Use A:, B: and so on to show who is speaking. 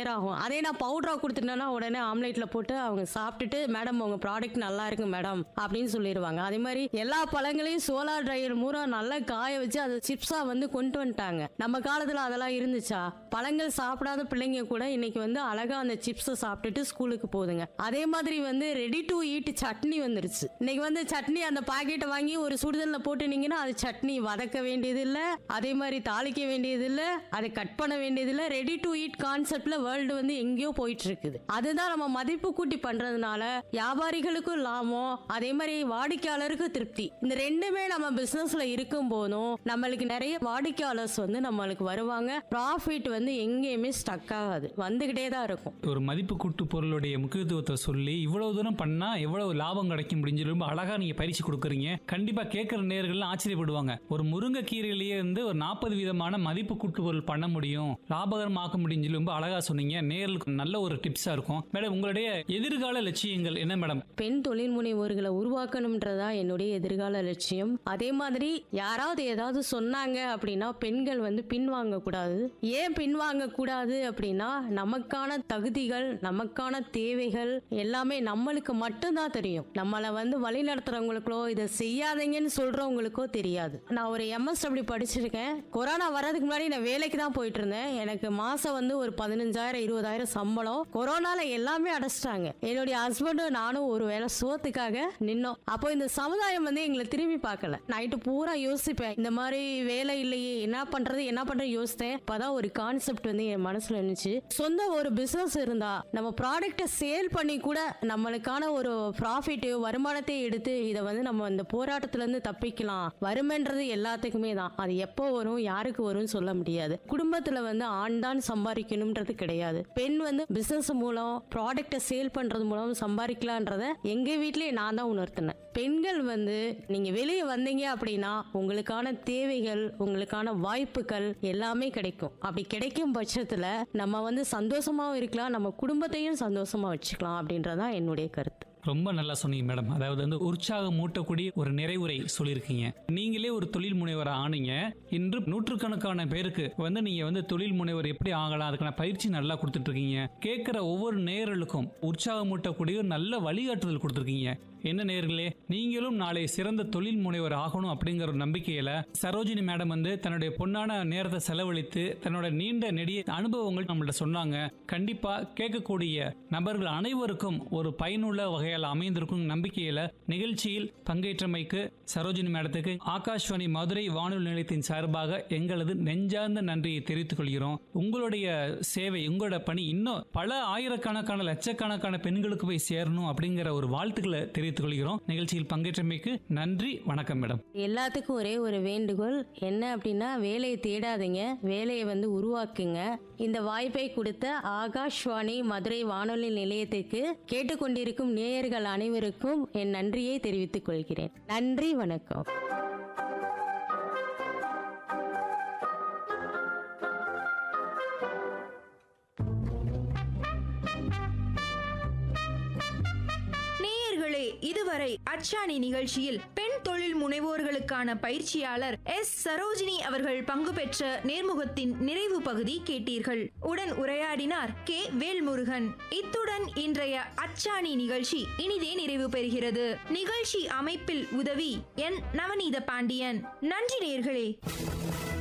A: நேரம் ஆகும் அதே நான் பவுடரா கொடுத்துட்டேன்னா உடனே ஆம்லேட்ல போட்டு அவங்க சாப்பிட்டுட்டு மேடம் உங்க ப்ராடக்ட் நல்லா இருக்கு மேடம் அப்படின்னு சொல்லிடுவாங்க அதே மாதிரி எல்லா பழங்களையும் சோலார் ட்ரையர் மூலம் நல்லா காய வச்சு அதை சிப்ஸா வந்து கொண்டு வந்துட்டாங்க நம்ம காலத்துல அதெல்லாம் இருந்துச்சா பழங்கள் சாப்பிடாத பிள்ளைங்க கூட இன்னைக்கு வந்து அழகா அந்த சிப்ஸை சாப்பிட்டுட்டு ஸ்கூலுக்கு போகுதுங்க அதே மாதிரி வந்து ரெடி டு ஈட் சட்னி வந்துருச்சு இன்னைக்கு வந்து சட்னி அந்த பாக்கெட்டை வாங்கி ஒரு சுடுதல்ல போட்டுனீங்கன்னா அது சட்னி வதக்க வேண்டியது இல்ல அதே மாதிரி தாளிக்க வேண்டியது இல்ல அதை கட் பண்ண வேண்டியது இல்ல ரெடி டு ஈட் கான்செப்ட்ல வேர்ல்டு வந்து எங்கேயோ போயிட்டு இருக்குது அதுதான் நம்ம மதிப்பு கூட்டி பண்றதுனால வியாபாரிகளுக்கும் லாபம் அதே மாதிரி வாடிக்கையாளருக்கும் திருப்தி இந்த ரெண்டுமே நம்ம பிசினஸ்ல இருக்கும் போதும் நம்மளுக்கு நிறைய வாடிக்கையாளர்ஸ் வந்து நம்மளுக்கு வருவாங்க ப்ராஃபிட் வந்து எங்கேயுமே ஸ்டக் ஆகாது வந்துகிட்டே தான் இருக்கும்
B: ஒரு மதிப்பு கூட்டு பொருளுடைய முக்கியத்துவத்தை சொல்லி இவ்வளவு தூரம் பண்ணா எவ்வளவு லாபம் கிடைக்கும் அப்படின்னு சொல்லி ரொம்ப அழகா நீங்க பயிற்சி கொடுக்குறீங்க கண்டிப்பா கேட்கிற நேர்கள் ஆச்சரியப்படுவாங்க ஒரு முருங்கைக்கீரையிலேயே இருந்து ஒரு நாற்பது விதமான மதிப்பு கூட்டு பொருள் பண்ண முடியும் லாபகரமாக்க முடியும் சொல்லி ரொம்ப அழகா சொன்னீங்க நேர்களுக்கு நல்ல ஒரு டிப்ஸா இருக்கும் மேடம் உங்களுடைய எதிர்கால லட்சியங்கள் என்ன மேடம்
A: பெண் தொழில் முனைவோர்களை உருவாக்கணும்ன்றதா என்னுடைய எதிர்கால லட்சியம் அதே மாதிரி யாராவது ஏதாவது சொன்னாங்க அப்படின்னா பெண்கள் வந்து பின்வாங்க கூடாது ஏன் பின்வாங்க கூடாது அப்படின்னா நமக்கான தகுதிகள் நமக்கான தேவைகள் எல்லாமே நம்மளுக்கு மட்டும்தான் தெரியும் நம்மளை வந்து வழி நடத்துறவங்களுக்கோ இதை செய்யாதீங்கன்னு சொல்றவங்களுக்கோ தெரியாது நான் ஒரு எம்எஸ்டபிள்யூ படிச்சிருக்கேன் கொரோனா வர்றதுக்கு முன்னாடி நான் வேலைக்கு தான் போயிட்டு இருந்தேன் எனக்கு மாசம் வந்து ஒரு பதினஞ்சாயிரம் இருபதாயிரம் சம்பளம் கொரோனால எல்லாமே அடைச்சிட்டாங்க என்னுடைய ஹஸ்பண்டும் நானும் ஒரு வேலை சோத்துக்காக நின்னோம் அப்போ இந்த சமுதாயம் வந்து எங்களை திரும்பி பார்க்கல நைட்டு பூரா யோசிப்பேன் இந்த மாதிரி வேலை இல்லையே என்ன பண்றது என்ன பண்றது யோசித்தேன் அப்பதான் ஒரு கான்செப்ட் வந்து என் மனசுல இருந்துச்சு சொந்த ஒரு பிசினஸ் இருந்தா நம்ம ப்ராடக்ட்டை சேல் பண்ணி கூட நம்மளுக்கான ஒரு ப்ராஃபிட் வருமானத்தை எடுத்து இதை வந்து நம்ம இந்த போராட்டத்துல இருந்து தப்பிக்கலாம் வறுமைன்றது எல்லாத்துக்குமே தான் அது எப்போ வரும் யாருக்கு வரும்னு சொல்ல முடியாது குடும்பத்துல வந்து ஆண் தான் சம்பாதிக்கணும்ன்றது கிடையாது பெண் வந்து பிசினஸ் மூலம் ப்ராடக்ட்டை சேல் பண்றது மூலம் சம்பாதிக்கலான்றத எங்க வீட்லயே நான் தான் உணர்த்தினேன் பெண்கள் வந்து நீங்க வெளியே வந்தீங்க அப்படின்னா உங்களுக்கான தேவைகள் உங்களுக்கான வாய்ப்புகள் எல்லாமே கிடைக்கும் அப்படி கிடைக்கும் பட்சத்துல நம்ம வந்து சந்தோஷமாவும் இருக்கலாம் நம்ம குடும்பத்தையும் சந்தோஷமா வச்சுக்கலாம் அப்படின்றதான் என்னுடைய கருத்து
B: ரொம்ப நல்லா சொன்னீங்க மேடம் அதாவது வந்து உற்சாகம் மூட்டக்கூடிய ஒரு நிறைவுரை சொல்லியிருக்கீங்க நீங்களே ஒரு தொழில் முனைவர் ஆனீங்க இன்று நூற்றுக்கணக்கான பேருக்கு வந்து நீங்க வந்து தொழில் முனைவர் எப்படி ஆகலாம் அதுக்கான பயிற்சி நல்லா கொடுத்துட்டு இருக்கீங்க கேட்கிற ஒவ்வொரு நேயர்களுக்கும் உற்சாகம் மூட்டக்கூடிய ஒரு நல்ல வழிகாட்டுதல் கொடுத்துருக்கீங்க என்ன நேயர்களே நீங்களும் நாளை சிறந்த தொழில் முனைவர் ஆகணும் அப்படிங்கிற ஒரு நம்பிக்கையில சரோஜினி மேடம் வந்து தன்னுடைய பொன்னான நேரத்தை செலவழித்து தன்னோட நீண்ட நெடிய அனுபவங்கள் நம்மள்ட்ட சொன்னாங்க கண்டிப்பா கேட்கக்கூடிய நபர்கள் அனைவருக்கும் ஒரு பயனுள்ள வகையில் அமைந்திருக்கும் நம்பிக்கையில நிகழ்ச்சியில் பங்கேற்றமைக்கு சரோஜினி மேடத்துக்கு ஆகாஷ்வாணி மதுரை வானொலி நிலையத்தின் சார்பாக எங்களது நெஞ்சார்ந்த நன்றியை தெரிவித்துக் கொள்கிறோம் உங்களுடைய சேவை உங்களோட பணி இன்னும் பல ஆயிரக்கணக்கான லட்சக்கணக்கான பெண்களுக்கு போய் சேரணும் அப்படிங்கிற ஒரு வாழ்த்துக்களை தெரிவித்துக் கொள்கிறோம் நிகழ்ச்சியில் பங்கேற்றமைக்கு நன்றி வணக்கம் மேடம்
A: எல்லாத்துக்கும் ஒரே ஒரு வேண்டுகோள் என்ன அப்படின்னா வேலையை தேடாதீங்க வேலையை வந்து உருவாக்குங்க இந்த வாய்ப்பை கொடுத்த ஆகாஷ்வாணி மதுரை வானொலி நிலையத்திற்கு கேட்டுக்கொண்டிருக்கும் நேயர்கள் அனைவருக்கும் என் நன்றியை தெரிவித்துக் கொள்கிறேன் நன்றி வணக்கம்
C: நேயர்களே இதுவரை அச்சாணி நிகழ்ச்சியில் பெண் தொழில் முனைவோர்களுக்கான பயிற்சியாளர் எஸ் சரோஜினி அவர்கள் பங்கு பெற்ற நேர்முகத்தின் நிறைவு பகுதி கேட்டீர்கள் உடன் உரையாடினார் கே வேல்முருகன் இத்துடன் இன்றைய அச்சாணி நிகழ்ச்சி இனிதே நிறைவு பெறுகிறது நிகழ்ச்சி அமைப்பில் உதவி என் நவநீத பாண்டியன் நன்றி நேயர்களே